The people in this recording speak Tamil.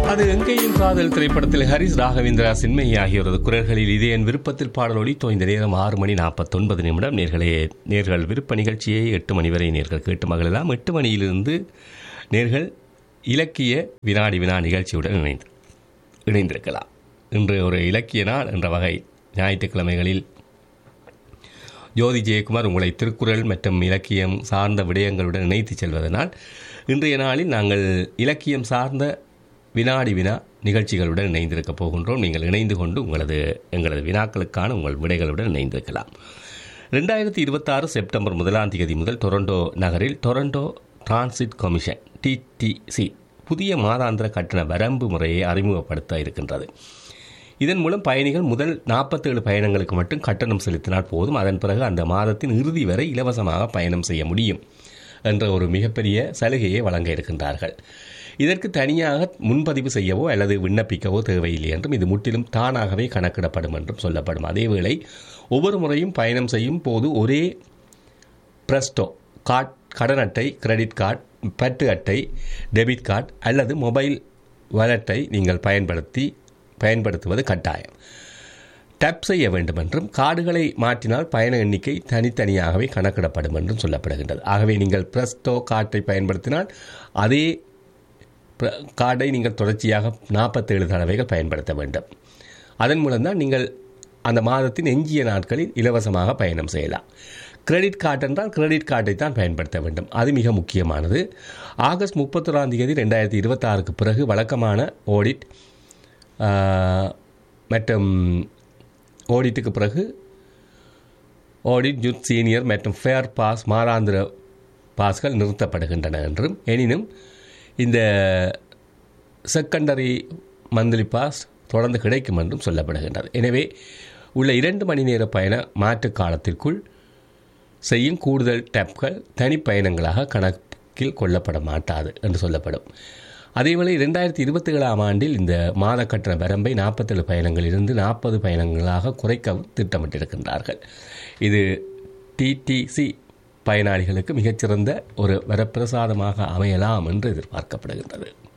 அது எங்கேயும் காதல் திரைப்படத்தில் ஹரிஸ் ராகவேந்திரா சின்மயி ஆகியோரது குரல்களில் இது என் விருப்பத்தில் பாடலொலி தோய்ந்த நேரம் ஆறு மணி நாற்பத்தொன்பது நிமிடம் நேர்களே நேர்கள் விருப்ப நிகழ்ச்சியை எட்டு மணி வரை நேர்கள் கேட்டு மகளெல்லாம் எட்டு மணியிலிருந்து நேர்கள் இலக்கிய வினாடி வினா நிகழ்ச்சியுடன் இணைந்து இணைந்திருக்கலாம் இன்று ஒரு இலக்கிய நாள் என்ற வகை ஞாயிற்றுக்கிழமைகளில் ஜோதி ஜெயக்குமார் உங்களை திருக்குறள் மற்றும் இலக்கியம் சார்ந்த விடயங்களுடன் இணைத்துச் செல்வதனால் இன்றைய நாளில் நாங்கள் இலக்கியம் சார்ந்த வினாடி வினா நிகழ்ச்சிகளுடன் இணைந்திருக்கப் போகின்றோம் நீங்கள் இணைந்து கொண்டு உங்களது எங்களது வினாக்களுக்கான உங்கள் விடைகளுடன் இணைந்திருக்கலாம் ரெண்டாயிரத்தி இருபத்தாறு செப்டம்பர் முதலாம் தேதி முதல் டொரண்டோ நகரில் டொரண்டோ டிரான்சிட் கமிஷன் டிடிசி புதிய மாதாந்திர கட்டண வரம்பு முறையை அறிமுகப்படுத்த இருக்கின்றது இதன் மூலம் பயணிகள் முதல் நாற்பத்தேழு பயணங்களுக்கு மட்டும் கட்டணம் செலுத்தினால் போதும் அதன் பிறகு அந்த மாதத்தின் இறுதி வரை இலவசமாக பயணம் செய்ய முடியும் என்ற ஒரு மிகப்பெரிய சலுகையை வழங்க இருக்கின்றார்கள் இதற்கு தனியாக முன்பதிவு செய்யவோ அல்லது விண்ணப்பிக்கவோ தேவையில்லை என்றும் இது முற்றிலும் தானாகவே கணக்கிடப்படும் என்றும் சொல்லப்படும் அதேவேளை ஒவ்வொரு முறையும் பயணம் செய்யும் போது ஒரே பிரஸ்டோ கார்ட் கடன் அட்டை கிரெடிட் கார்டு பட்டு அட்டை டெபிட் கார்டு அல்லது மொபைல் வாலெட்டை நீங்கள் பயன்படுத்தி பயன்படுத்துவது கட்டாயம் டேப் செய்ய வேண்டும் என்றும் கார்டுகளை மாற்றினால் பயண எண்ணிக்கை தனித்தனியாகவே கணக்கிடப்படும் என்றும் சொல்லப்படுகின்றது ஆகவே நீங்கள் பிரஸ்டோ கார்டை பயன்படுத்தினால் அதே கார்டை நீங்கள் தொடர்ச்சியாக நாற்பத்தேழு தடவைகள் பயன்படுத்த வேண்டும் அதன் மூலம்தான் நீங்கள் அந்த மாதத்தின் எஞ்சிய நாட்களில் இலவசமாக பயணம் செய்யலாம் கிரெடிட் கார்டு என்றால் கிரெடிட் கார்டை தான் பயன்படுத்த வேண்டும் அது மிக முக்கியமானது ஆகஸ்ட் முப்பத்தொராம் தேதி ரெண்டாயிரத்தி இருபத்தாறுக்கு பிறகு வழக்கமான ஓடிட் மற்றும் ஓடிட்டுக்கு பிறகு ஓடிட் ஜூட் சீனியர் மற்றும் ஃபேர் பாஸ் மாதாந்திர பாஸ்கள் நிறுத்தப்படுகின்றன என்றும் எனினும் இந்த செகண்டரி மந்த்லி பாஸ் தொடர்ந்து கிடைக்கும் என்றும் சொல்லப்படுகின்றது எனவே உள்ள இரண்டு மணி நேர பயண மாற்று காலத்திற்குள் செய்யும் கூடுதல் டேப்கள் தனிப்பயணங்களாக கணக்கில் கொள்ளப்பட மாட்டாது என்று சொல்லப்படும் அதேவேளை இரண்டாயிரத்தி இருபத்தி ஏழாம் ஆண்டில் இந்த மாத கட்டண வரம்பை நாற்பத்தேழு பயணங்களிலிருந்து நாற்பது பயணங்களாக குறைக்கவும் திட்டமிட்டிருக்கின்றார்கள் இது டிடிசி பயனாளிகளுக்கு மிகச்சிறந்த ஒரு வரப்பிரசாதமாக அமையலாம் என்று எதிர்பார்க்கப்படுகின்றது